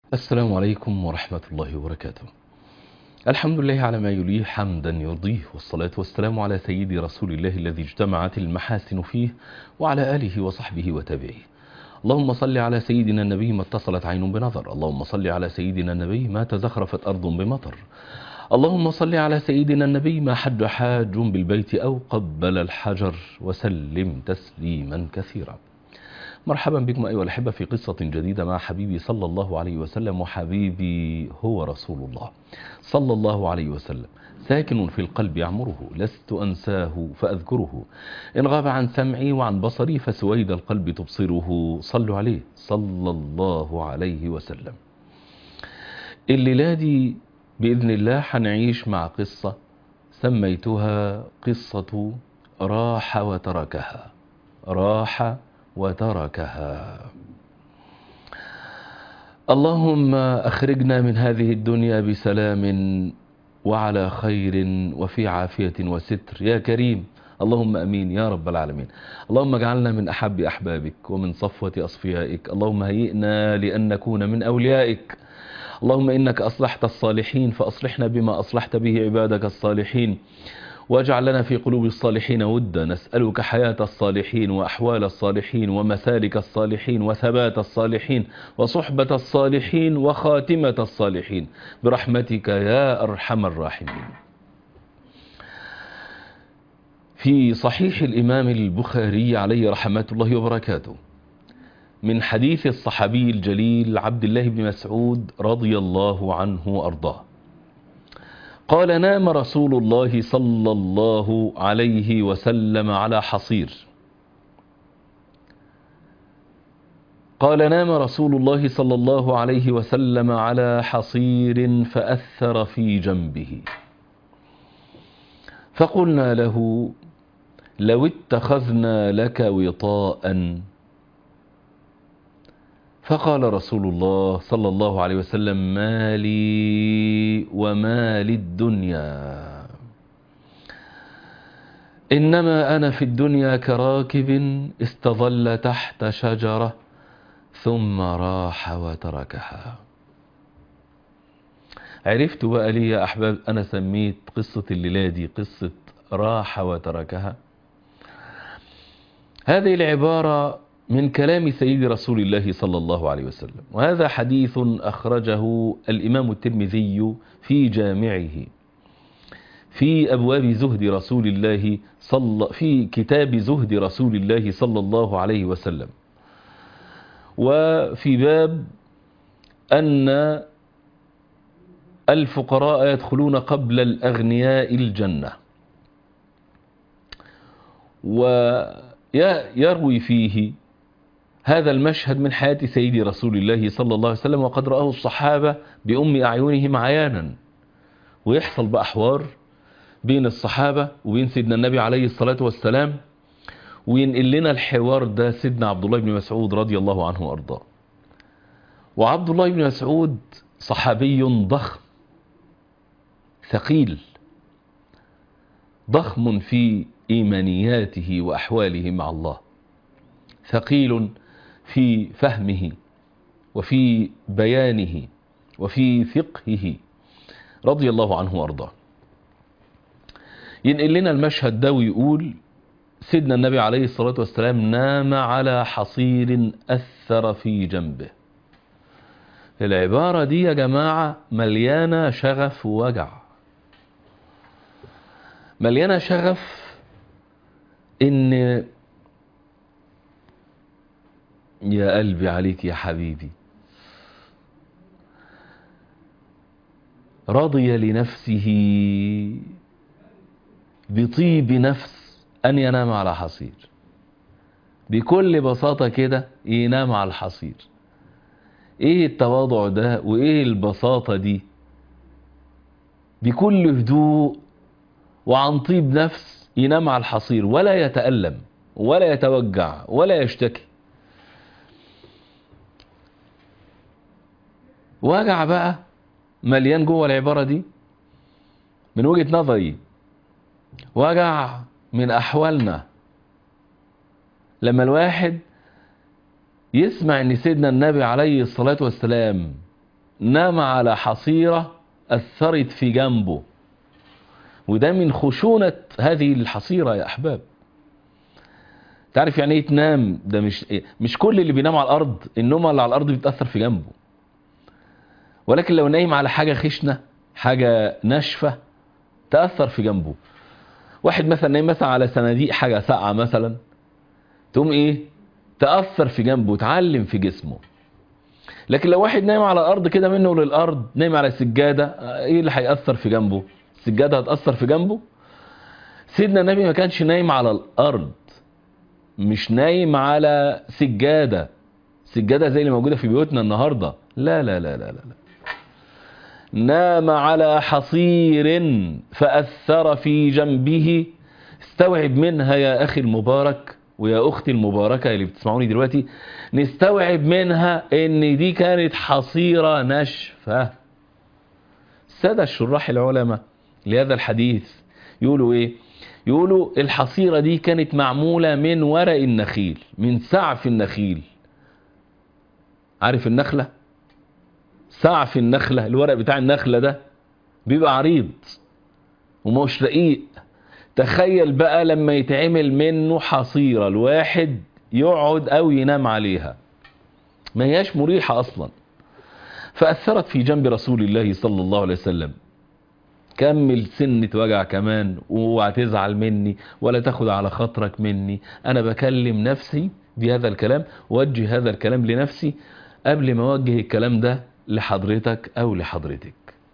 السلام عليكم ورحمة الله وبركاته الحمد لله على ما يليه حمدا يرضيه والصلاة والسلام على سيد رسول الله الذي اجتمعت المحاسن فيه وعلى آله وصحبه وتابعيه اللهم صل على سيدنا النبي ما اتصلت عين بنظر اللهم صل على سيدنا النبي ما تزخرفت أرض بمطر اللهم صل على سيدنا النبي ما حج حاج بالبيت أو قبل الحجر وسلم تسليما كثيرا مرحبا بكم أيها الأحبة في قصة جديدة مع حبيبي صلى الله عليه وسلم وحبيبي هو رسول الله صلى الله عليه وسلم ساكن في القلب يعمره لست أنساه فأذكره إن غاب عن سمعي وعن بصري فسويد القلب تبصره صلوا عليه صلى الله عليه وسلم الليلة دي بإذن الله حنعيش مع قصة سميتها قصة راح وتركها راح وتركها اللهم أخرجنا من هذه الدنيا بسلام وعلى خير وفي عافية وستر يا كريم اللهم أمين يا رب العالمين اللهم اجعلنا من أحب أحبابك ومن صفوة أصفيائك اللهم هيئنا لأن نكون من أوليائك اللهم إنك أصلحت الصالحين فأصلحنا بما أصلحت به عبادك الصالحين واجعل لنا في قلوب الصالحين ودا نسألك حياة الصالحين وأحوال الصالحين ومسالك الصالحين وثبات الصالحين وصحبة الصالحين وخاتمة الصالحين برحمتك يا أرحم الراحمين في صحيح الإمام البخاري عليه رحمة الله وبركاته من حديث الصحابي الجليل عبد الله بن مسعود رضي الله عنه وأرضاه قال نام رسول الله صلى الله عليه وسلم على حصير قال نام رسول الله صلى الله عليه وسلم على حصير فأثر في جنبه فقلنا له لو اتخذنا لك وطاء فقال رسول الله صلى الله عليه وسلم ما لي وما للدنيا إنما أنا في الدنيا كراكب استظل تحت شجرة ثم راح وتركها عرفت بقى لي يا أحباب أنا سميت قصة الليلة دي قصة راح وتركها هذه العبارة من كلام سيد رسول الله صلى الله عليه وسلم وهذا حديث أخرجه الإمام الترمذي في جامعه في أبواب زهد رسول الله صلى في كتاب زهد رسول الله صلى الله عليه وسلم وفي باب أن الفقراء يدخلون قبل الأغنياء الجنة ويروي فيه هذا المشهد من حياة سيد رسول الله صلى الله عليه وسلم وقد رآه الصحابة بأم أعينهم عيانا ويحصل بقى حوار بين الصحابة وبين سيدنا النبي عليه الصلاة والسلام وينقل لنا الحوار ده سيدنا عبد الله بن مسعود رضي الله عنه وأرضاه وعبد الله بن مسعود صحابي ضخم ثقيل ضخم في إيمانياته وأحواله مع الله ثقيل في فهمه وفي بيانه وفي فقهه رضي الله عنه وارضاه ينقل لنا المشهد ده ويقول سيدنا النبي عليه الصلاة والسلام نام على حصير أثر في جنبه العبارة دي يا جماعة مليانة شغف ووجع مليانة شغف ان يا قلبي عليك يا حبيبي رضي لنفسه بطيب نفس أن ينام على حصير بكل بساطة كده ينام على الحصير ايه التواضع ده وايه البساطة دي بكل هدوء وعن طيب نفس ينام على الحصير ولا يتألم ولا يتوجع ولا يشتكي وجع بقى مليان جوه العبارة دي من وجهة نظري وجع من أحوالنا لما الواحد يسمع ان سيدنا النبي عليه الصلاة والسلام نام على حصيرة أثرت في جنبه وده من خشونة هذه الحصيرة يا أحباب تعرف يعني ايه تنام ده مش مش كل اللي بينام على الأرض النوم اللي على الأرض بتأثر في جنبه ولكن لو نايم على حاجة خشنة حاجة ناشفة تأثر في جنبه واحد مثلا نايم مثلا على صناديق حاجة ساقعة مثلا تقوم ايه تأثر في جنبه تعلم في جسمه لكن لو واحد نايم على الأرض كده منه للأرض نايم على سجادة ايه اللي هيأثر في جنبه السجادة هتأثر في جنبه سيدنا النبي ما كانش نايم على الأرض مش نايم على سجادة سجادة زي اللي موجودة في بيوتنا النهاردة لا لا لا لا لا, لا. نام على حصير فأثر في جنبه استوعب منها يا أخي المبارك ويا أختي المباركة اللي بتسمعوني دلوقتي نستوعب منها ان دي كانت حصيرة ناشفة السادة الشراح العلماء لهذا الحديث يقولوا ايه يقولوا الحصيرة دي كانت معمولة من ورق النخيل من سعف النخيل عارف النخلة سعف النخلة الورق بتاع النخلة ده بيبقى عريض ومش رقيق تخيل بقى لما يتعمل منه حصيرة الواحد يقعد او ينام عليها ما هياش مريحة اصلا فأثرت في جنب رسول الله صلى الله عليه وسلم كمل سنة وجع كمان واوعى تزعل مني ولا تاخد على خاطرك مني انا بكلم نفسي بهذا الكلام وجه هذا الكلام لنفسي قبل ما اوجه الكلام ده لحضرتك او لحضرتك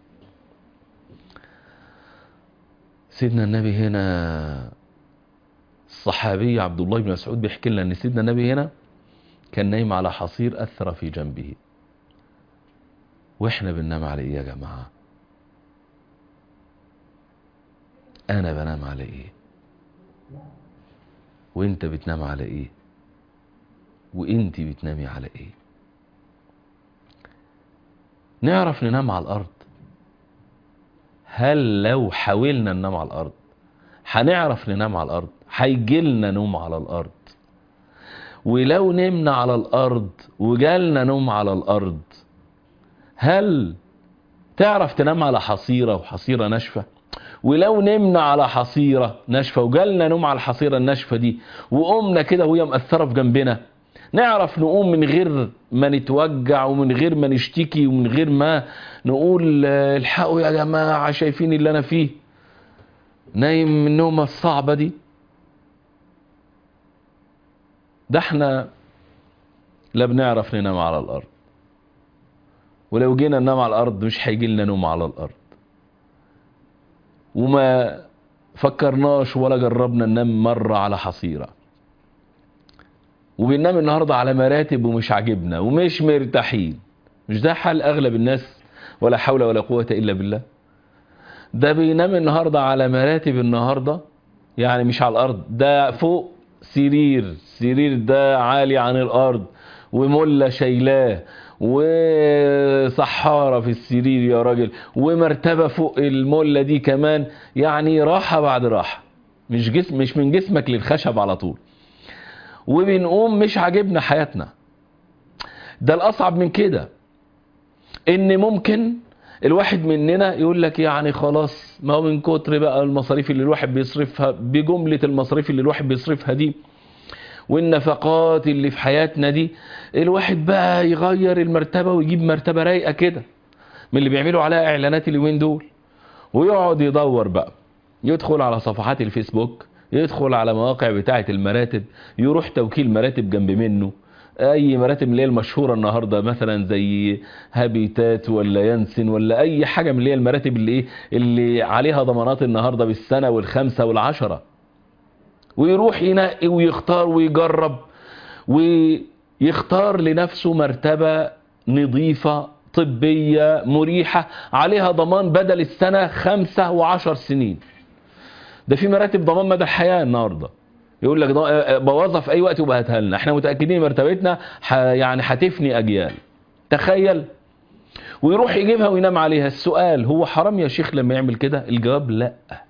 سيدنا النبي هنا الصحابي عبد الله بن مسعود بيحكي لنا ان سيدنا النبي هنا كان نايم على حصير اثر في جنبه واحنا بننام على ايه يا جماعه انا بنام على ايه وانت بتنام على ايه وانت بتنامي على ايه نعرف ننام على الارض هل لو حاولنا ننام على الارض هنعرف ننام على الارض هيجيلنا نوم على الارض ولو نمنا على الارض وجالنا نوم على الارض هل تعرف تنام على حصيرة وحصيرة ناشفة ولو نمنا على حصيرة ناشفة وجالنا نوم على الحصيرة الناشفة دي وقمنا كده وهي مأثرة في جنبنا نعرف نقوم من غير ما نتوجع ومن غير ما نشتكي ومن غير ما نقول الحقوا يا جماعة شايفين اللي انا فيه نايم من النومة الصعبة دي ده احنا لا بنعرف ننام على الارض ولو جينا ننام على الارض مش هيجي لنا نوم على الارض وما فكرناش ولا جربنا ننام مرة على حصيرة وبننام النهاردة على مراتب ومش عاجبنا ومش مرتاحين مش ده حال اغلب الناس ولا حول ولا قوة الا بالله ده بينام النهاردة على مراتب النهاردة يعني مش على الارض ده فوق سرير سرير ده عالي عن الارض وملة شايلاه وصحارة في السرير يا راجل ومرتبة فوق الملة دي كمان يعني راحة بعد راحة مش جسم مش من جسمك للخشب على طول وبنقوم مش عاجبنا حياتنا ده الأصعب من كده إن ممكن الواحد مننا يقول لك يعني خلاص ما هو من كتر بقى المصاريف اللي الواحد بيصرفها بجملة المصاريف اللي الواحد بيصرفها دي والنفقات اللي في حياتنا دي الواحد بقى يغير المرتبة ويجيب مرتبة رايقة كده من اللي بيعملوا عليها اعلانات اليومين دول ويقعد يدور بقى يدخل على صفحات الفيسبوك يدخل على مواقع بتاعة المراتب يروح توكيل مراتب جنب منه اي مراتب اللي هي المشهورة النهاردة مثلا زي هابيتات ولا ينسن ولا اي حاجة من اللي هي المراتب اللي ايه اللي عليها ضمانات النهاردة بالسنة والخمسة والعشرة ويروح ينقي ويختار ويجرب ويختار لنفسه مرتبة نظيفة طبية مريحة عليها ضمان بدل السنة خمسة وعشر سنين ده في مراتب ضمان مدى الحياة النهاردة يقول لك بوظها في اي وقت وبهتها لنا احنا متأكدين مرتبتنا ح يعني هتفني اجيال تخيل ويروح يجيبها وينام عليها السؤال هو حرام يا شيخ لما يعمل كده الجواب لا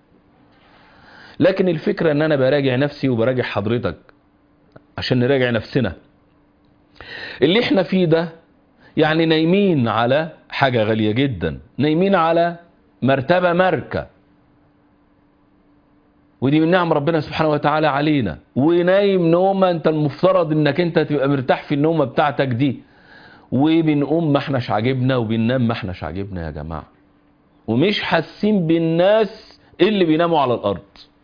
لكن الفكرة ان انا براجع نفسي وبراجع حضرتك عشان نراجع نفسنا اللي احنا فيه ده يعني نايمين على حاجة غالية جدا نايمين على مرتبة ماركة ودي من نعم ربنا سبحانه وتعالى علينا ونايم نومة انت المفترض انك انت تبقى مرتاح في النومة بتاعتك دي وبنقوم ما احناش عاجبنا وبننام ما احناش عاجبنا يا جماعة ومش حاسين بالناس اللي بيناموا على الارض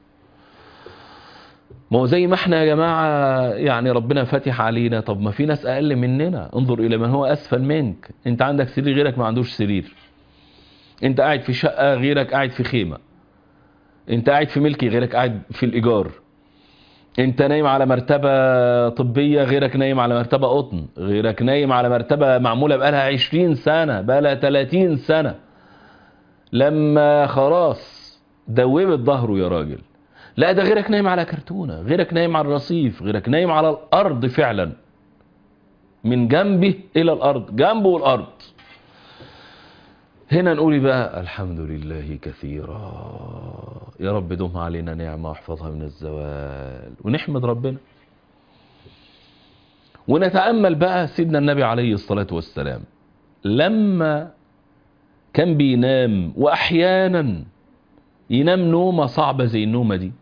ما هو زي ما احنا يا جماعة يعني ربنا فاتح علينا طب ما في ناس اقل مننا انظر الى من هو اسفل منك انت عندك سرير غيرك ما عندوش سرير انت قاعد في شقة غيرك قاعد في خيمة انت قاعد في ملكي غيرك قاعد في الايجار انت نايم على مرتبة طبية غيرك نايم على مرتبة قطن غيرك نايم على مرتبة معمولة بقالها عشرين سنة بقالها تلاتين سنة لما خلاص دوبت ظهره يا راجل لا ده غيرك نايم على كرتونة غيرك نايم على الرصيف غيرك نايم على الأرض فعلا من جنبه إلى الأرض جنبه الأرض هنا نقول بقى الحمد لله كثيرا يا رب دوم علينا نعمة واحفظها من الزوال ونحمد ربنا ونتأمل بقى سيدنا النبي عليه الصلاة والسلام لما كان بينام وأحيانا ينام نومة صعبة زي النومة دي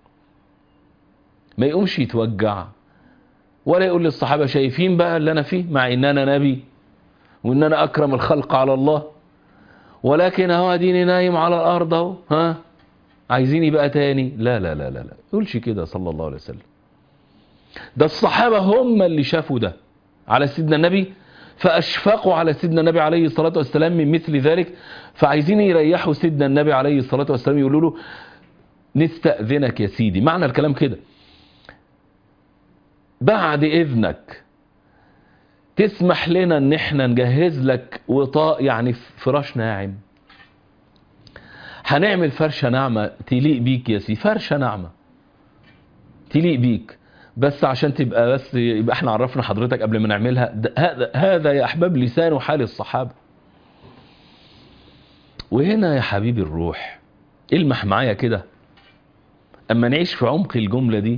ما يقومش يتوجع ولا يقول للصحابة شايفين بقى اللي أنا فيه مع إن أنا نبي وإن أنا أكرم الخلق على الله ولكن هو اديني نايم على الأرض اهو ها عايزيني بقى تاني لا لا لا لا لا يقولش كده صلى الله عليه وسلم ده الصحابة هم اللي شافوا ده على سيدنا النبي فأشفقوا على سيدنا النبي عليه الصلاة والسلام من مثل ذلك فعايزين يريحوا سيدنا النبي عليه الصلاة والسلام يقولوا له نستأذنك يا سيدي معنى الكلام كده بعد إذنك تسمح لنا ان احنا نجهز لك وطاء يعني فراش ناعم هنعمل فرشة ناعمة تليق بيك يا سي فرشة ناعمة تليق بيك بس عشان تبقى بس يبقى احنا عرفنا حضرتك قبل ما نعملها هذا هذا يا احباب لسان وحال الصحابة وهنا يا حبيبي الروح المح معايا كده اما نعيش في عمق الجملة دي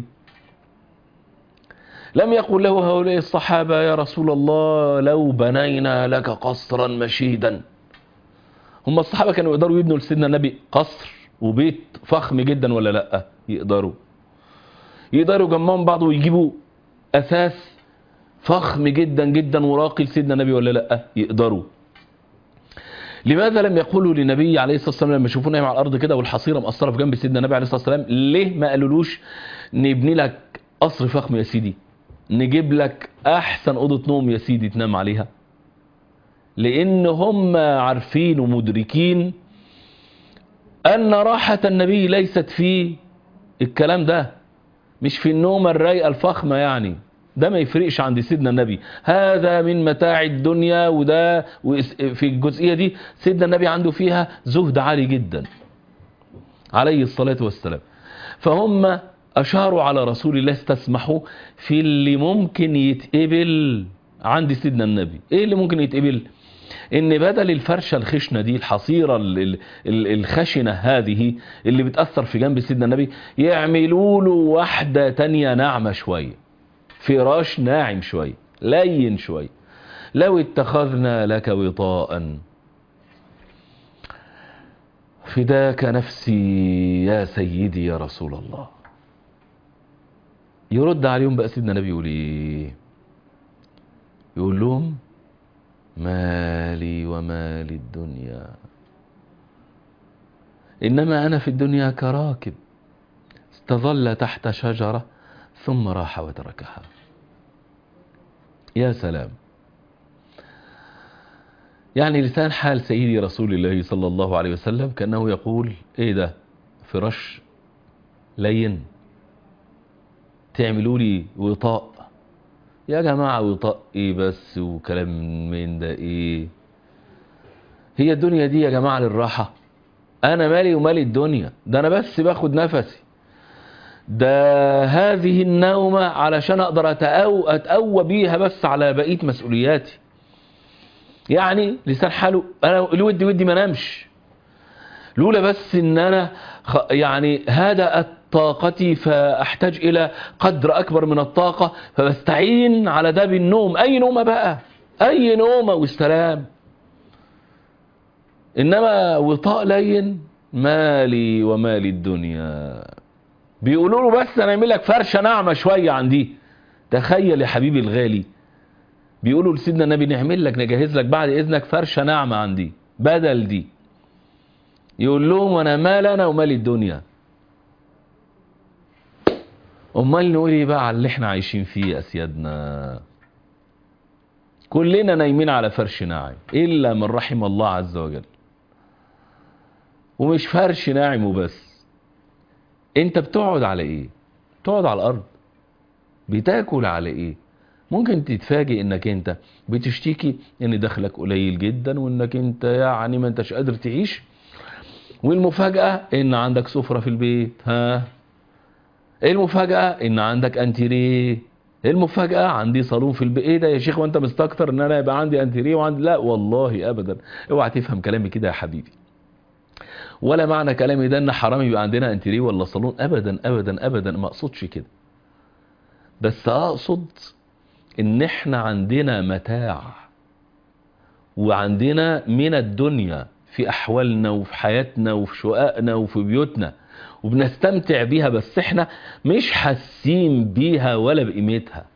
لم يقل له هؤلاء الصحابة يا رسول الله لو بنينا لك قصرا مشيدا هم الصحابة كانوا يقدروا يبنوا لسيدنا النبي قصر وبيت فخم جدا ولا لا يقدروا يقدروا يجمعوا بعض ويجيبوا أساس فخم جدا جدا وراقي لسيدنا النبي ولا لا يقدروا لماذا لم يقولوا للنبي عليه الصلاة والسلام لما يشوفوه نايم على الأرض كده والحصيرة مقصرة في جنب سيدنا النبي عليه الصلاة والسلام ليه ما قالولوش نبني لك قصر فخم يا سيدي نجيب لك احسن اوضه نوم يا سيدي تنام عليها لان هم عارفين ومدركين ان راحه النبي ليست في الكلام ده مش في النوم الرايقه الفخمه يعني ده ما يفرقش عند سيدنا النبي هذا من متاع الدنيا وده في الجزئيه دي سيدنا النبي عنده فيها زهد عالي جدا عليه الصلاه والسلام فهم أشاروا على رسول الله استسمحوا في اللي ممكن يتقبل عند سيدنا النبي إيه اللي ممكن يتقبل إن بدل الفرشة الخشنة دي الحصيرة الخشنة هذه اللي بتأثر في جنب سيدنا النبي يعملوا له واحدة تانية ناعمة شوية فراش ناعم شوية لين شوية لو اتخذنا لك وطاء فداك نفسي يا سيدي يا رسول الله يرد عليهم بقى سيدنا النبي يقول ايه يقول لهم مالي ومال الدنيا انما انا في الدنيا كراكب استظل تحت شجرة ثم راح وتركها يا سلام يعني لسان حال سيدي رسول الله صلى الله عليه وسلم كأنه يقول ايه ده فراش لين تعملوا لي وطاء يا جماعة وطاء ايه بس وكلام من ده ايه هي الدنيا دي يا جماعة للراحة انا مالي ومالي الدنيا ده انا بس باخد نفسي ده هذه النومة علشان اقدر أتأو اتقوى بيها بس على بقية مسؤولياتي يعني لسان حاله انا الودي ودي ما نامش لولا بس ان انا يعني هدأت طاقتي فاحتاج الى قدر اكبر من الطاقة فبستعين على ده بالنوم اي نومة بقى اي نومة والسلام انما وطاء لين مالي ومال الدنيا بيقولوا له بس انا اعمل لك فرشه ناعمه شويه عن دي تخيل يا حبيبي الغالي بيقولوا لسيدنا النبي نعمل لك نجهز لك بعد اذنك فرشه ناعمه عن دي بدل دي يقول لهم انا مال انا ومال الدنيا امال نقول ايه بقى على اللي احنا عايشين فيه يا اسيادنا كلنا نايمين على فرش ناعم الا من رحم الله عز وجل ومش فرش ناعم وبس انت بتقعد على ايه بتقعد على الارض بتاكل على ايه ممكن تتفاجئ انك انت بتشتكي ان دخلك قليل جدا وانك انت يعني ما انتش قادر تعيش والمفاجأة ان عندك سفرة في البيت ها المفاجأة ان عندك انتريه المفاجأة عندي صالون في البيت ايه ده يا شيخ وانت مستكتر ان انا يبقى عندي انتريه وعندي لا والله ابدا اوعى تفهم كلامي كده يا حبيبي ولا معنى كلامي ده ان حرام يبقى عندنا انتريه ولا صالون ابدا ابدا ابدا ما اقصدش كده بس اقصد ان احنا عندنا متاع وعندنا من الدنيا في احوالنا وفي حياتنا وفي شققنا وفي بيوتنا وبنستمتع بيها بس احنا مش حاسين بيها ولا بقيمتها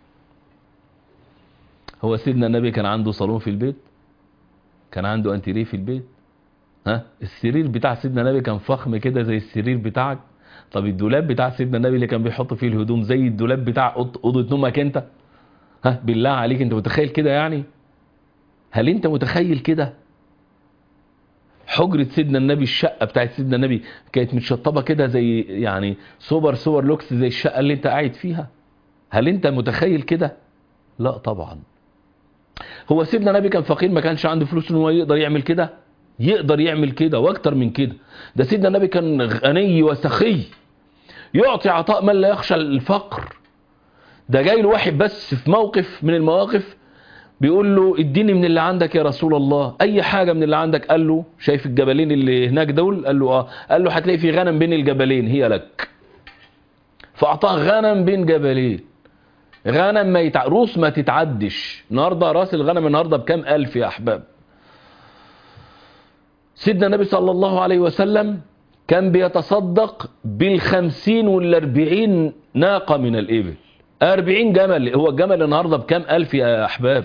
هو سيدنا النبي كان عنده صالون في البيت كان عنده انتريه في البيت ها السرير بتاع سيدنا النبي كان فخم كده زي السرير بتاعك طب الدولاب بتاع سيدنا النبي اللي كان بيحط فيه الهدوم زي الدولاب بتاع اوضه نومك انت ها بالله عليك انت متخيل كده يعني هل انت متخيل كده حجرة سيدنا النبي الشقة بتاعت سيدنا النبي كانت متشطبة كده زي يعني سوبر سوبر لوكس زي الشقة اللي انت قاعد فيها هل انت متخيل كده لا طبعا هو سيدنا النبي كان فقير ما كانش عنده فلوس ان هو يقدر يعمل كده يقدر يعمل كده واكتر من كده ده سيدنا النبي كان غني وسخي يعطي عطاء من لا يخشى الفقر ده جاي له واحد بس في موقف من المواقف بيقول له اديني من اللي عندك يا رسول الله اي حاجة من اللي عندك قال له شايف الجبلين اللي هناك دول قال له اه قال له هتلاقي في غنم بين الجبلين هي لك فاعطاه غنم بين جبلين غنم ما يتع... روس ما تتعدش النهارده راس الغنم النهارده بكام الف يا احباب سيدنا النبي صلى الله عليه وسلم كان بيتصدق بالخمسين والاربعين ناقة من الإبل أربعين جمل هو الجمل النهاردة بكام ألف يا أحباب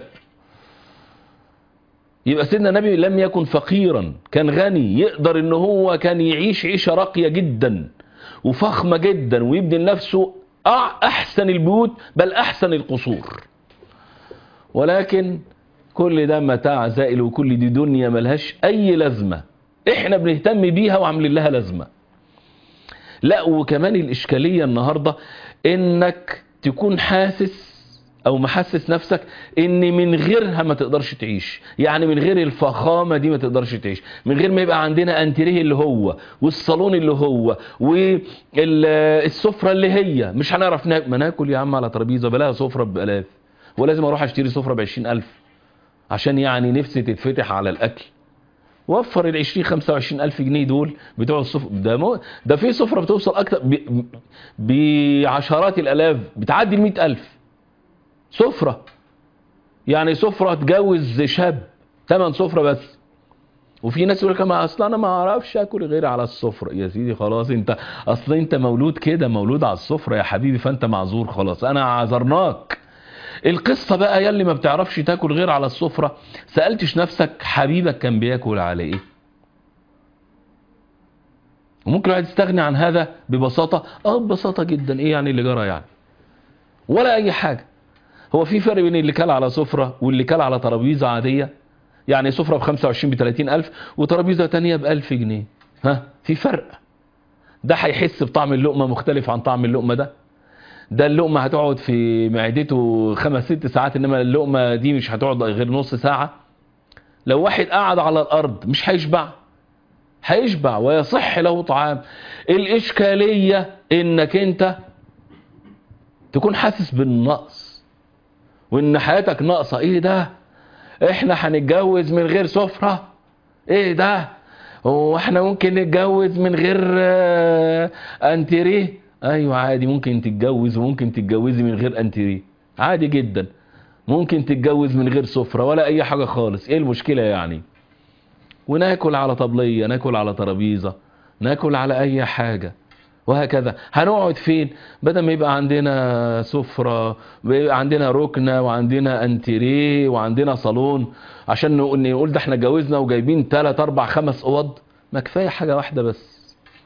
يبقى سيدنا النبي لم يكن فقيرا كان غني يقدر ان هو كان يعيش عيشة راقية جدا وفخمة جدا ويبني لنفسه أحسن البيوت بل أحسن القصور ولكن كل ده متاع زائل وكل دي دنيا ملهاش أي لازمة احنا بنهتم بيها وعاملين لها لازمة لا وكمان الإشكالية النهاردة انك تكون حاسس او محسس نفسك ان من غيرها ما تقدرش تعيش يعني من غير الفخامة دي ما تقدرش تعيش من غير ما يبقى عندنا انتريه اللي هو والصالون اللي هو والسفرة اللي هي مش هنعرف ناكل ما ناكل يا عم على ترابيزة بلاها سفرة بألاف ولازم اروح اشتري سفرة بعشرين الف عشان يعني نفسي تتفتح على الاكل وفر ال 20 25 الف جنيه دول بتوع السفرة ده مو ده في سفرة بتوصل اكتر بعشرات الالاف بتعدي ال 100 الف سفرة يعني سفرة تجوز شاب ثمن سفرة بس وفي ناس يقول لك ما اصل انا ما اعرفش اكل غير على السفرة يا سيدي خلاص انت اصل انت مولود كده مولود على السفرة يا حبيبي فانت معذور خلاص انا عذرناك القصة بقى يلي ما بتعرفش تاكل غير على السفرة سألتش نفسك حبيبك كان بياكل على ايه وممكن الواحد يستغني عن هذا ببساطة اه ببساطة جدا ايه يعني اللي جرى يعني ولا اي حاجة هو في فرق بين اللي كل على سفرة واللي كل على ترابيزة عادية يعني سفرة ب 25 ب 30 الف وترابيزة تانية ب 1000 جنيه ها في فرق ده هيحس بطعم اللقمة مختلف عن طعم اللقمة ده ده اللقمة هتقعد في معدته خمس ست ساعات انما اللقمة دي مش هتقعد غير نص ساعة لو واحد قعد على الارض مش هيشبع هيشبع ويصح له طعام الاشكالية انك انت تكون حاسس بالنقص وان حياتك ناقصة ايه ده احنا هنتجوز من غير سفرة ايه ده هو احنا ممكن نتجوز من غير انتريه ايوه عادي ممكن تتجوز وممكن تتجوزي من غير انتريه عادي جدا ممكن تتجوز من غير سفرة ولا اي حاجة خالص ايه المشكلة يعني وناكل على طبلية ناكل على ترابيزة ناكل على اي حاجة وهكذا هنقعد فين بدل ما يبقى عندنا سفرة ويبقى عندنا ركنة وعندنا انتريه وعندنا صالون عشان نقول نقول ده احنا جوزنا وجايبين 3 4 5 اوض ما كفايه حاجة واحدة بس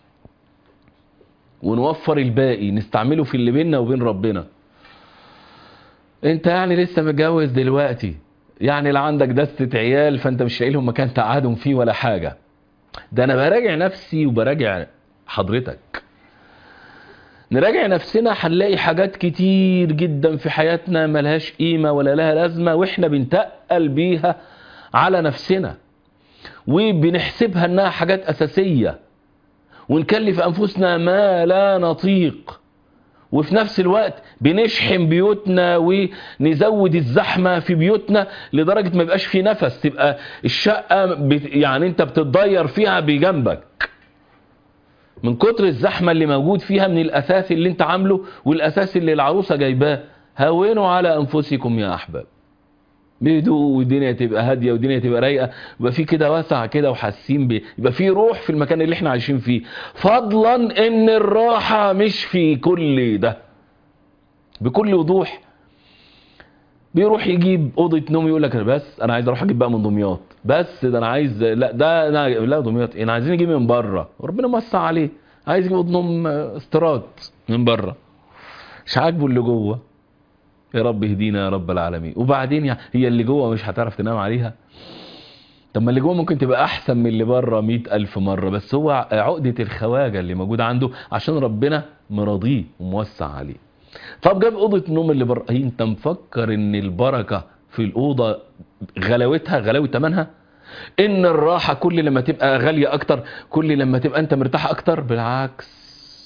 ونوفر الباقي نستعمله في اللي بيننا وبين ربنا انت يعني لسه متجوز دلوقتي يعني لا عندك دستة عيال فانت مش لاقي لهم مكان تقعدهم فيه ولا حاجة ده انا براجع نفسي وبراجع حضرتك نراجع نفسنا هنلاقي حاجات كتير جدا في حياتنا ملهاش قيمة ولا لها لازمة واحنا بنتقل بيها على نفسنا وبنحسبها انها حاجات اساسية ونكلف انفسنا ما لا نطيق وفي نفس الوقت بنشحن بيوتنا ونزود الزحمة في بيوتنا لدرجة ما يبقاش في نفس تبقى الشقة بت... يعني انت بتتضير فيها بجنبك من كتر الزحمة اللي موجود فيها من الأساس اللي انت عامله والأساس اللي العروسة جايباه هونوا على أنفسكم يا أحباب بهدوء والدنيا تبقى هادية والدنيا تبقى رايقة يبقى في كده واسع كده وحاسين بيه يبقى في روح في المكان اللي احنا عايشين فيه فضلا ان الراحة مش في كل ده بكل وضوح بيروح يجيب اوضه نوم يقول لك بس انا عايز اروح اجيب بقى من دمياط بس ده انا عايز لا ده أنا لا دمياط انا عايزين نجيب من بره ربنا موسع عليه عايز يجيب اوضه نوم استيراد من بره مش عاجبه اللي جوه يا رب اهدينا يا رب العالمين وبعدين يعني هي اللي جوه مش هتعرف تنام عليها طب ما اللي جوه ممكن تبقى احسن من اللي بره مئة الف مرة بس هو عقدة الخواجة اللي موجودة عنده عشان ربنا مراضيه وموسع عليه طب جاب اوضه النوم اللي بره هي انت مفكر ان البركه في الاوضه غلاوتها غلاوه ثمنها ان الراحه كل لما تبقى غاليه اكتر كل لما تبقى انت مرتاح اكتر بالعكس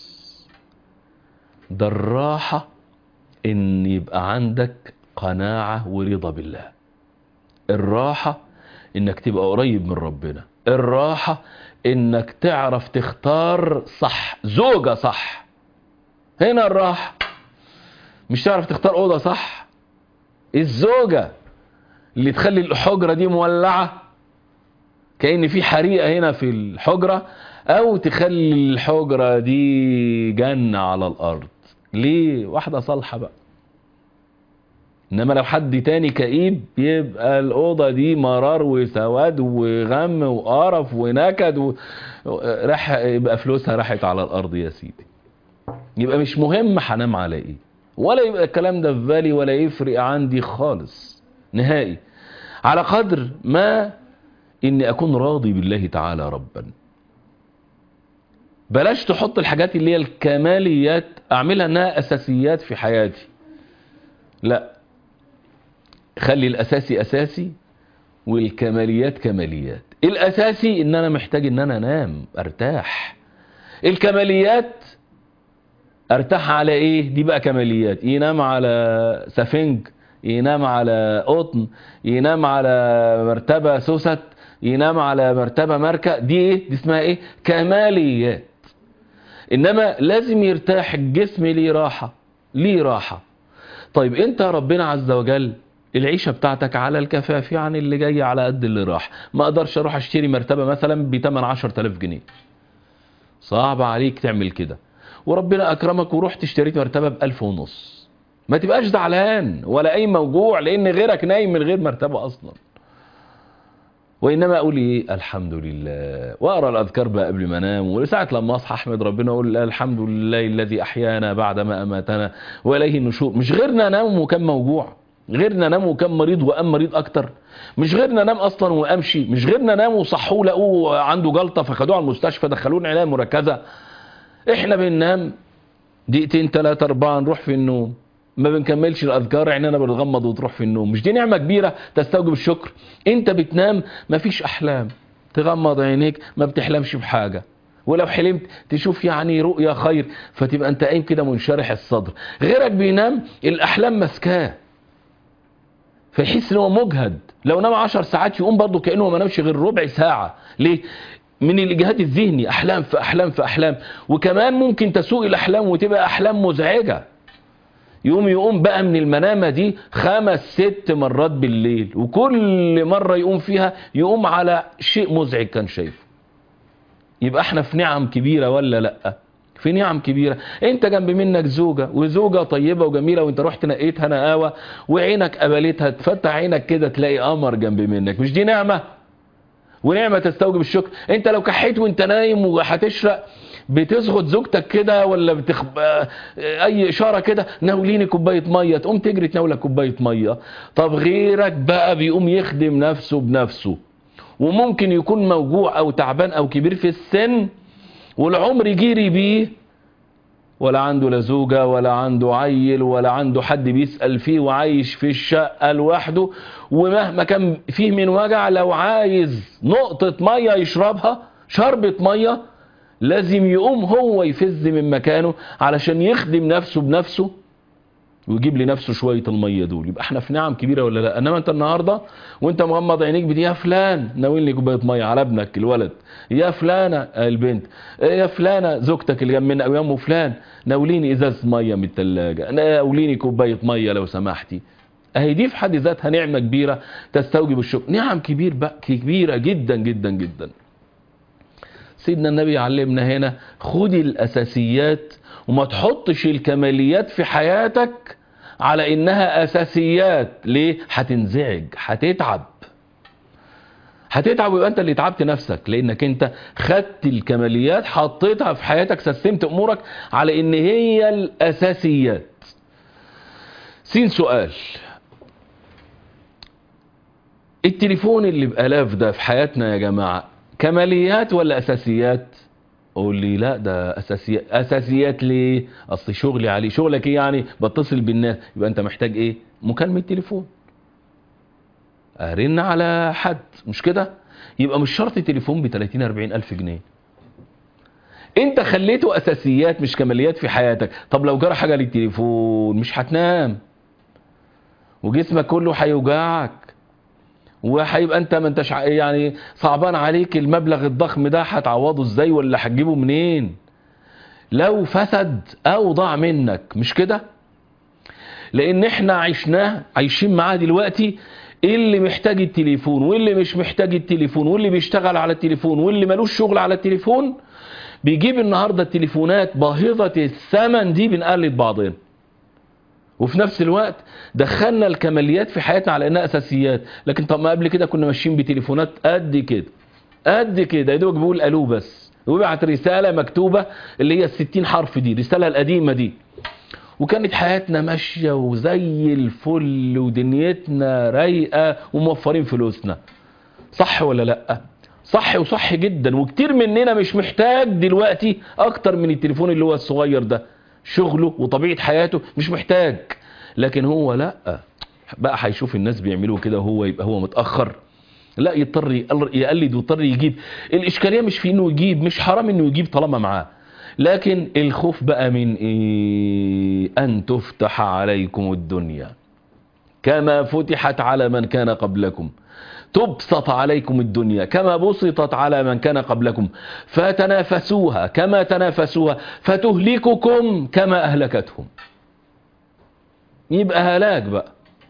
ده الراحه ان يبقى عندك قناعه ورضا بالله الراحه انك تبقى قريب من ربنا الراحه انك تعرف تختار صح زوجه صح هنا الراحه مش تعرف تختار اوضه صح الزوجه اللي تخلي الحجره دي مولعه كأن في حريقه هنا في الحجره او تخلي الحجره دي جنه على الارض ليه واحده صالحه بقى انما لو حد تاني كئيب يبقى الاوضه دي مرار وسواد وغم وقرف ونكد و... راح يبقى فلوسها راحت على الارض يا سيدي يبقى مش مهم هنام على ايه ولا يبقى الكلام ده في بالي ولا يفرق عندي خالص نهائي على قدر ما اني اكون راضي بالله تعالى ربا بلاش تحط الحاجات اللي هي الكماليات اعملها انها اساسيات في حياتي لا خلي الاساسي اساسي والكماليات كماليات الاساسي ان انا محتاج ان انا انام ارتاح الكماليات ارتاح على ايه دي بقى كماليات ينام على سفنج ينام على قطن ينام على مرتبة سوست ينام على مرتبة ماركة دي ايه دي اسمها ايه كماليات انما لازم يرتاح الجسم ليه راحة ليه راحة طيب انت ربنا عز وجل العيشة بتاعتك على الكفاف يعني اللي جاي على قد اللي راح ما اقدرش اروح اشتري مرتبة مثلا بتمن عشر تلاف جنيه صعب عليك تعمل كده وربنا اكرمك ورحت اشتريت مرتبه بألف ونص ما تبقاش زعلان ولا اي موجوع لان غيرك نايم من غير مرتبه اصلا وانما اقول ايه الحمد لله واقرا الاذكار بقى قبل ما انام وساعه لما اصحى احمد ربنا اقول الحمد لله الذي احيانا بعدما اماتنا واليه النشور مش غيرنا نام وكان موجوع غيرنا نام وكان مريض وقام مريض اكتر مش غيرنا نام اصلا وامشي مش غيرنا نام وصحوه لقوه عنده جلطه فخدوه على المستشفى دخلوه عنايه مركزه احنا بننام دقيقتين ثلاثة أربعة نروح في النوم ما بنكملش الأذكار عيننا بتغمض وتروح في النوم مش دي نعمة كبيرة تستوجب الشكر انت بتنام مفيش أحلام تغمض عينيك ما بتحلمش بحاجة ولو حلمت تشوف يعني رؤيا خير فتبقى انت قايم كده منشرح الصدر غيرك بينام الأحلام مسكاه فيحس ان هو مجهد لو نام عشر ساعات يقوم برضه كأنه ما نامش غير ربع ساعة ليه من الاجهاد الذهني احلام في احلام في احلام وكمان ممكن تسوء الاحلام وتبقى احلام مزعجه يقوم يقوم بقى من المنامة دي خمس ست مرات بالليل وكل مرة يقوم فيها يقوم على شيء مزعج كان شايفه يبقى احنا في نعم كبيرة ولا لأ في نعم كبيرة انت جنب منك زوجة وزوجة طيبة وجميلة وانت رحت نقيتها نقاوة وعينك قبلتها تفتح عينك كده تلاقي قمر جنب منك مش دي نعمة ونعمة تستوجب الشكر انت لو كحيت وانت نايم وهتشرق بتسخط زوجتك كده ولا بتخ... اي اشاره كده ناوليني كوبايه ميه تقوم تجري تناولك كوبايه ميه طب غيرك بقى بيقوم يخدم نفسه بنفسه وممكن يكون موجوع او تعبان او كبير في السن والعمر جيري بيه ولا عنده لا زوجة ولا عنده عيل ولا عنده حد بيسأل فيه وعايش في الشقة لوحده ومهما كان فيه من وجع لو عايز نقطة مية يشربها شربة مية لازم يقوم هو يفز من مكانه علشان يخدم نفسه بنفسه ويجيب لنفسه شوية المية دول يبقى احنا في نعم كبيرة ولا لا انما انت النهاردة وانت مغمض عينيك بدي يا فلان ناولني كوباية مية على ابنك الولد يا فلانة البنت يا فلانة زوجتك اللي جنب منك يا ام فلان ناوليني ازاز مية من التلاجة ناوليني كوباية مية لو سمحتي اهي دي في حد ذاتها نعمة كبيرة تستوجب الشكر نعم كبير بقى كبيرة جدا جدا جدا سيدنا النبي علمنا هنا خدي الاساسيات وما تحطش الكماليات في حياتك على انها اساسيات ليه هتنزعج هتتعب هتتعب ويبقى انت اللي تعبت نفسك لانك انت خدت الكماليات حطيتها في حياتك سستمت امورك على ان هي الاساسيات سين سؤال التليفون اللي بالاف ده في حياتنا يا جماعه كماليات ولا اساسيات قول لي لا ده اساسيات اساسيات ليه اصل شغلي عليه شغلك ايه يعني بتصل بالناس يبقى انت محتاج ايه مكالمه تليفون ارن على حد مش كده يبقى مش شرط تليفون ب 30 40 الف جنيه انت خليته اساسيات مش كماليات في حياتك طب لو جرى حاجه للتليفون مش هتنام وجسمك كله هيوجعك وهيبقى انت ما انتش يعني صعبان عليك المبلغ الضخم ده هتعوضه ازاي ولا هتجيبه منين لو فسد او ضاع منك مش كده لان احنا عشناه عايشين معاه دلوقتي اللي محتاج التليفون واللي مش محتاج التليفون واللي بيشتغل على التليفون واللي ملوش شغل على التليفون بيجيب النهارده التليفونات باهظه الثمن دي بنقلد بعضنا وفي نفس الوقت دخلنا الكماليات في حياتنا على انها اساسيات لكن طب ما قبل كده كنا ماشيين بتليفونات قد كده قد كده يا دوبك بيقول الو بس ويبعت رساله مكتوبه اللي هي ال 60 حرف دي الرساله القديمه دي وكانت حياتنا ماشيه وزي الفل ودنيتنا رايقه وموفرين فلوسنا صح ولا لا صح وصح جدا وكتير مننا مش محتاج دلوقتي اكتر من التليفون اللي هو الصغير ده شغله وطبيعة حياته مش محتاج لكن هو لا بقى هيشوف الناس بيعملوا كده وهو يبقى هو متأخر لا يضطر يقلد ويضطر يجيب الإشكالية مش في إنه يجيب مش حرام إنه يجيب طالما معاه لكن الخوف بقى من إيه أن تفتح عليكم الدنيا كما فتحت على من كان قبلكم تبسط عليكم الدنيا كما بسطت على من كان قبلكم فتنافسوها كما تنافسوها فتهلككم كما أهلكتهم يبقى هلاك بقى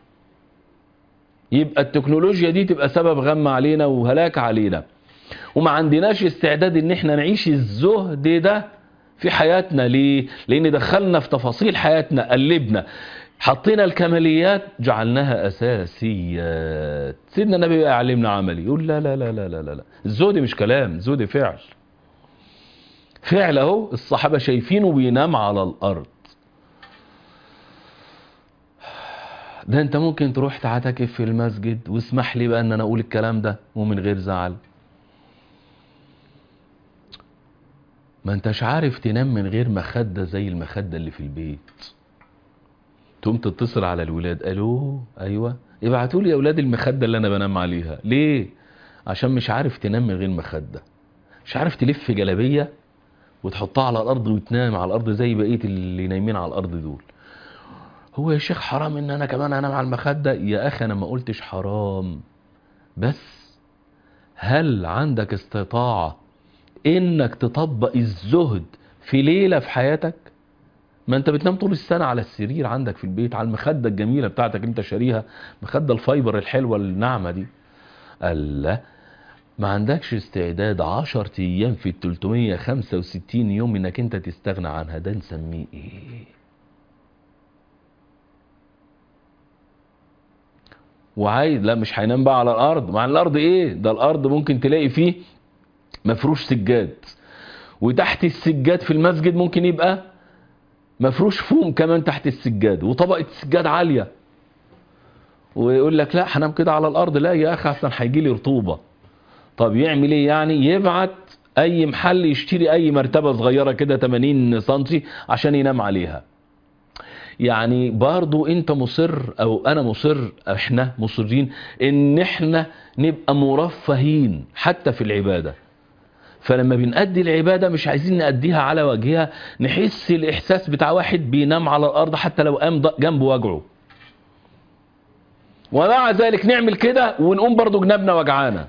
يبقى التكنولوجيا دي تبقى سبب غم علينا وهلاك علينا وما عندناش استعداد ان احنا نعيش الزهد ده في حياتنا ليه لان دخلنا في تفاصيل حياتنا قلبنا حطينا الكماليات جعلناها اساسيات سيدنا النبي بقى يعلمنا عملي يقول لا لا لا لا لا لا الزهد مش كلام الزهد فعل فعل اهو الصحابه شايفينه بينام على الارض ده انت ممكن تروح تعتكف في المسجد واسمح لي بقى ان انا اقول الكلام ده ومن غير زعل ما انتش عارف تنام من غير مخدة زي المخدة اللي في البيت تقوم تتصل على الولاد الو ايوه ابعتوا لي يا اولاد المخده اللي انا بنام عليها ليه عشان مش عارف تنام من غير مخده مش عارف تلف جلابيه وتحطها على الارض وتنام على الارض زي بقيه اللي نايمين على الارض دول هو يا شيخ حرام ان انا كمان انام على المخده يا اخي انا ما قلتش حرام بس هل عندك استطاعه انك تطبق الزهد في ليله في حياتك ما انت بتنام طول السنة على السرير عندك في البيت على المخدة الجميلة بتاعتك انت شاريها مخدة الفايبر الحلوة الناعمة دي قال لا ما عندكش استعداد 10 ايام في ال 365 يوم انك انت تستغنى عنها ده نسميه ايه وعايز لا مش هينام بقى على الارض مع الارض ايه ده الارض ممكن تلاقي فيه مفروش سجاد وتحت السجاد في المسجد ممكن يبقى مفروش فوم كمان تحت السجاد وطبقة السجاد عالية ويقول لك لا هنام كده على الارض لا يا اخي اصلا هيجي لي رطوبة طب يعمل ايه يعني يبعت اي محل يشتري اي مرتبة صغيرة كده 80 سنتي عشان ينام عليها يعني برضو انت مصر او انا مصر احنا مصرين ان احنا نبقى مرفهين حتى في العبادة فلما بنأدي العبادة مش عايزين نأديها على وجهها نحس الإحساس بتاع واحد بينام على الأرض حتى لو قام جنبه وجعه ومع ذلك نعمل كده ونقوم برضو جنبنا وجعانا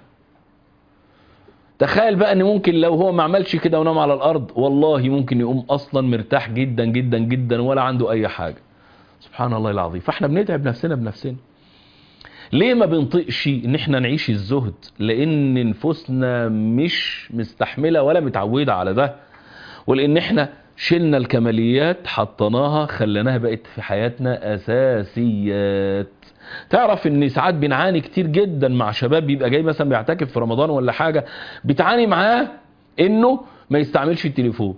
تخيل بقى ان ممكن لو هو ما عملش كده ونام على الارض والله ممكن يقوم اصلا مرتاح جدا جدا جدا ولا عنده اي حاجة سبحان الله العظيم فاحنا بنتعب نفسنا بنفسنا ليه ما بنطقش ان احنا نعيش الزهد لان نفوسنا مش مستحملة ولا متعودة على ده ولان احنا شلنا الكماليات حطيناها خليناها بقت في حياتنا اساسيات تعرف ان ساعات بنعاني كتير جدا مع شباب بيبقى جاي مثلا بيعتكف في رمضان ولا حاجة بتعاني معاه انه ما يستعملش التليفون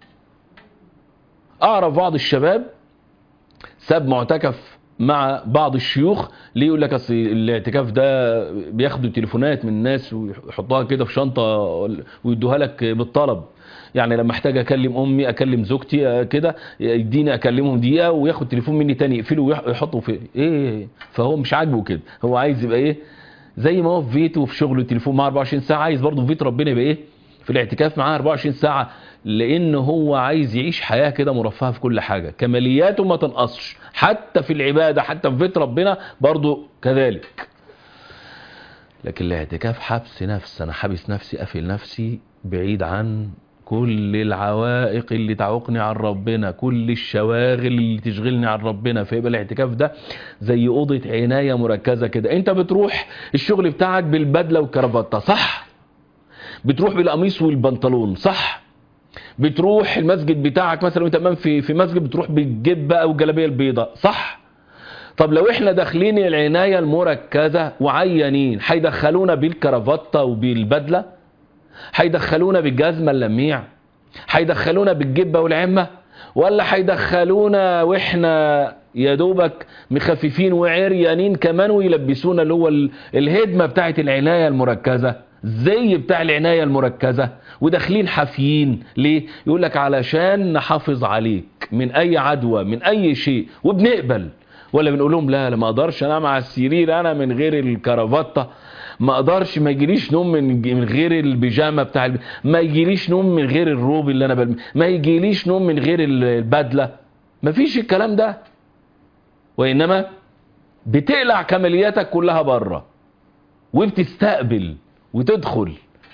اعرف بعض الشباب ساب معتكف مع بعض الشيوخ ليه يقول لك اصل الاعتكاف ده بياخدوا تليفونات من الناس ويحطوها كده في شنطه ويدوها لك بالطلب يعني لما احتاج اكلم امي اكلم زوجتي كده يديني اكلمهم دقيقه وياخد تليفون مني تاني يقفله ويحطه في ايه فهو مش عاجبه كده هو عايز يبقى ايه زي ما هو في بيته وفي شغله التليفون معاه 24 ساعه عايز برضه في بيت ربنا يبقى ايه في الاعتكاف معاه 24 ساعه لان هو عايز يعيش حياه كده مرفهه في كل حاجه كمالياته ما تنقصش حتى في العباده حتى في بيت ربنا برضه كذلك لكن الاعتكاف حبس نفس انا حابس نفسي قافل نفسي بعيد عن كل العوائق اللي تعوقني عن ربنا كل الشواغل اللي تشغلني عن ربنا فيبقى الاعتكاف ده زي اوضه عنايه مركزه كده انت بتروح الشغل بتاعك بالبدله والكرافته صح بتروح بالقميص والبنطلون صح بتروح المسجد بتاعك مثلا وانت امام في في مسجد بتروح بالجبه او الجلابيه البيضاء صح طب لو احنا داخلين العنايه المركزه وعيانين هيدخلونا بالكرافته وبالبدله هيدخلونا بالجزمه اللميع هيدخلونا بالجبه والعمه ولا هيدخلونا واحنا يا دوبك مخففين وعريانين كمان ويلبسونا اللي هو الهدمه بتاعه العنايه المركزه زي بتاع العناية المركزة وداخلين حافيين ليه يقول لك علشان نحافظ عليك من اي عدوى من اي شيء وبنقبل ولا بنقول لهم لا لا ما اقدرش انام على السرير انا من غير الكرافته ما اقدرش ما يجيليش نوم من من غير البيجامه بتاع الب... ما يجيليش نوم من غير الروب اللي انا بلم... ما يجيليش نوم من غير البدله ما فيش الكلام ده وانما بتقلع كمالياتك كلها بره وبتستقبل وتدخل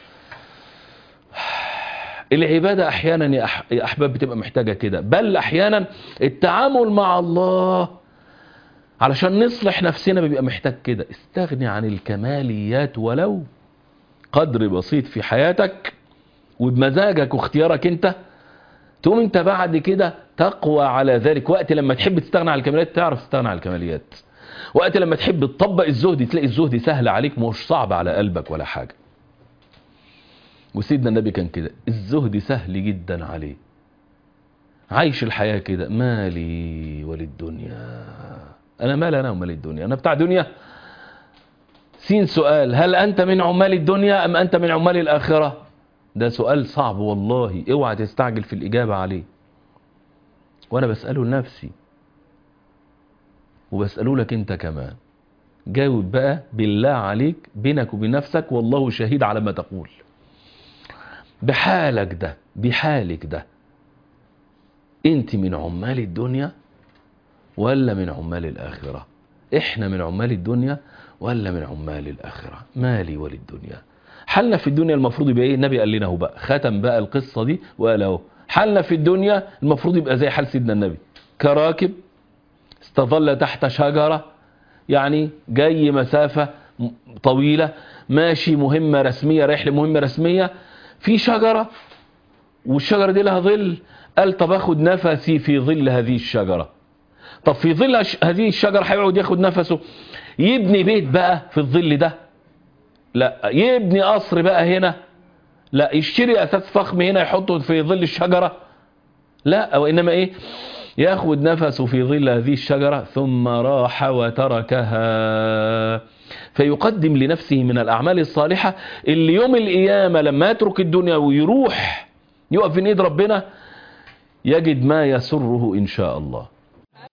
العبادة احيانا يا احباب بتبقى محتاجة كده بل احيانا التعامل مع الله علشان نصلح نفسنا بيبقى محتاج كده استغني عن الكماليات ولو قدر بسيط في حياتك وبمزاجك واختيارك انت تقوم انت بعد كده تقوى على ذلك وقت لما تحب تستغنى عن الكماليات تعرف تستغنى عن الكماليات وقت لما تحب تطبق الزهد تلاقي الزهد سهل عليك مش صعب على قلبك ولا حاجة وسيدنا النبي كان كده الزهد سهل جدا عليه عايش الحياة كده مالي وللدنيا انا مال انا ومال الدنيا انا بتاع دنيا سين سؤال هل انت من عمال الدنيا ام انت من عمال الاخرة ده سؤال صعب والله اوعى تستعجل في الاجابة عليه وانا بسأله لنفسي وبسأله لك انت كمان جاوب بقى بالله عليك بينك وبين نفسك والله شهيد على ما تقول بحالك ده بحالك ده انت من عمال الدنيا ولا من عمال الآخرة احنا من عمال الدنيا ولا من عمال الآخرة مالي وللدنيا حالنا في الدنيا المفروض يبقى ايه النبي قال لنا اهو بقى ختم بقى القصة دي وقال اهو حالنا في الدنيا المفروض يبقى زي حال سيدنا النبي كراكب استظل تحت شجرة يعني جاي مسافة م- طويلة ماشي مهمة رسمية رايح لمهمة رسمية في شجرة والشجرة دي لها ظل قال طب اخد نفسي في ظل هذه الشجرة طب في ظل هش- هذه الشجرة هيقعد ياخد نفسه يبني بيت بقى في الظل ده لا يبني قصر بقى هنا لا يشتري اساس فخم هنا يحطه في ظل الشجرة لا وانما ايه ياخد نفسه في ظل هذه الشجرة ثم راح وتركها فيقدم لنفسه من الأعمال الصالحة اللي يوم القيامة لما يترك الدنيا ويروح يقف في ايد ربنا يجد ما يسره إن شاء الله